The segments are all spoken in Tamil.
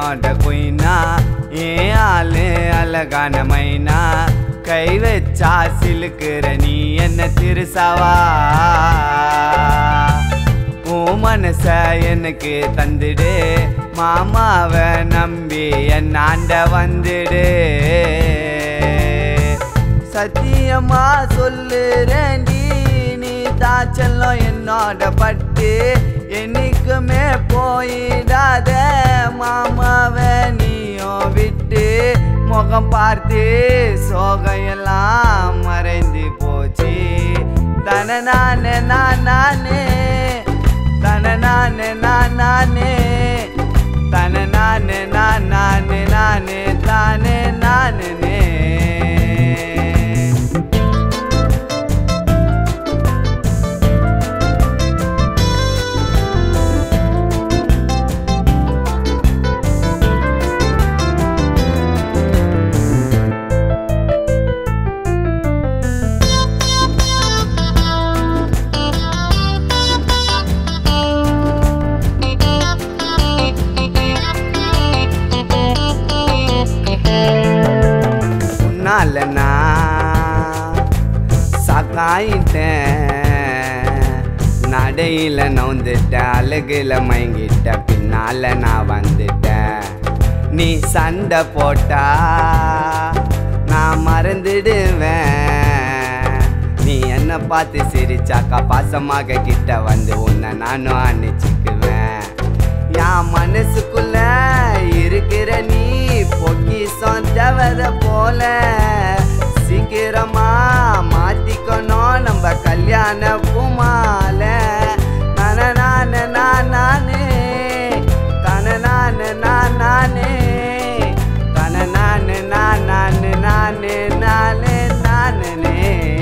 என்னோட குயினா ஏன் ஆளு அழகான மைனா கை வச்சா சிலுக்குற நீ என்ன திருசாவா உன் மனச எனக்கு தந்துடு மாமாவை நம்பி என் ஆண்ட வந்துடு சத்தியமா சொல்லுறேன்டி நீ தாச்செல்லம் என்னோட பட்டு என்னைக்குமே போயிடாத மாமாவை நீயும் விட்டு முகம் பார்த்து சோகையெல்லாம் மறைந்து போச்சு தன நானே நான் நானே தன நானே நான் நானே தன நானே நான் நானே நானே தானே நானே உன்னால நான் சாக்காயிட்டேன் நடையில நவுந்துட்டேன் அழகுல மயங்கிட்ட பின்னால நான் வந்துட்டேன் நீ சண்டை போட்டா நான் மறந்துடுவேன் நீ என்ன பார்த்து சிரிச்சாக்கா பாசமாக கிட்ட வந்து உன்னை நானும் அணைச்சிக்குவேன் என் மனசுக்குள்ள இருக்கிற நீ பொக்கிசம் தவற போல சீக்கிரமா மாத்திக்கணும் நம்ம கல்யாண பூமால நன நானே நான் நானே தன நானே நான் நானே தன நானே நான் நானே நானே நானே நானே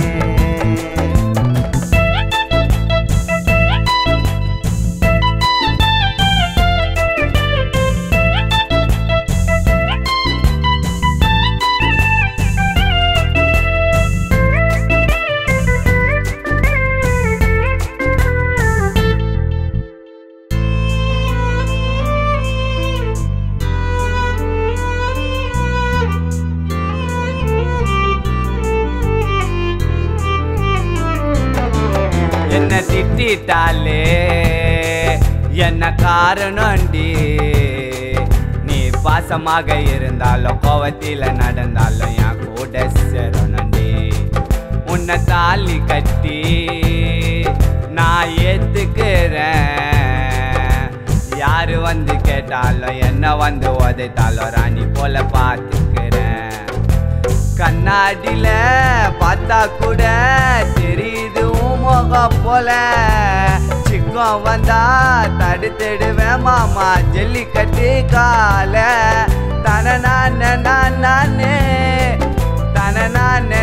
என்ன திட்டாலே என்ன காரணம்டி நீ பாசமாக இருந்தாலும் கோவத்தில நடந்தாலும் என் கூட சேரணும்டி உன்னை தாலி கட்டி நான் ஏத்துக்கிறேன் யாரு வந்து கேட்டாலும் என்ன வந்து உதைத்தாலும் ராணி போல பார்த்துக்கிறேன் கண்ணாடியில பார்த்தா கூட தெரியுது உன் முகம் போல சிக்கம் வந்தா தடுத்துடுவேன் மாமா ஜல்லிக்கட்டு கால தன நானே நான் நானே தன நானே